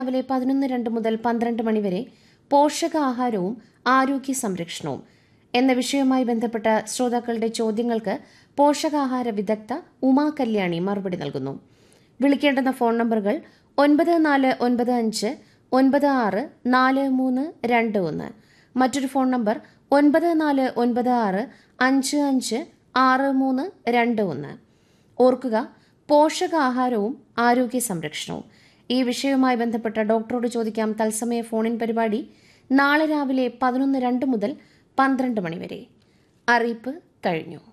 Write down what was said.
രാവിലെ പതിനൊന്ന് രണ്ട് മുതൽ പന്ത്രണ്ട് മണിവരെ പോഷകാഹാരവും ആരോഗ്യ സംരക്ഷണവും എന്ന വിഷയവുമായി ബന്ധപ്പെട്ട ശ്രോതാക്കളുടെ ചോദ്യങ്ങൾക്ക് പോഷകാഹാര വിദഗ്ധ ഉമാ കല്യാണി മറുപടി നൽകുന്നു വിളിക്കേണ്ടുന്ന ഫോൺ നമ്പറുകൾ ഒൻപത് നാല് ഒൻപത് അഞ്ച് ഒൻപത് ആറ് നാല് മൂന്ന് രണ്ട് ഒന്ന് മറ്റൊരു ഫോൺ നമ്പർ ഒൻപത് നാല് ഒൻപത് ആറ് അഞ്ച് അഞ്ച് ആറ് മൂന്ന് രണ്ട് ഒന്ന് ഓർക്കുക പോഷകാഹാരവും ആരോഗ്യ സംരക്ഷണവും ഈ വിഷയവുമായി ബന്ധപ്പെട്ട ഡോക്ടറോട് ചോദിക്കാം തത്സമയ ഫോണിൻ പരിപാടി നാളെ രാവിലെ പതിനൊന്ന് രണ്ട് മുതൽ പന്ത്രണ്ട് മണിവരെ അറിയിപ്പ് കഴിഞ്ഞു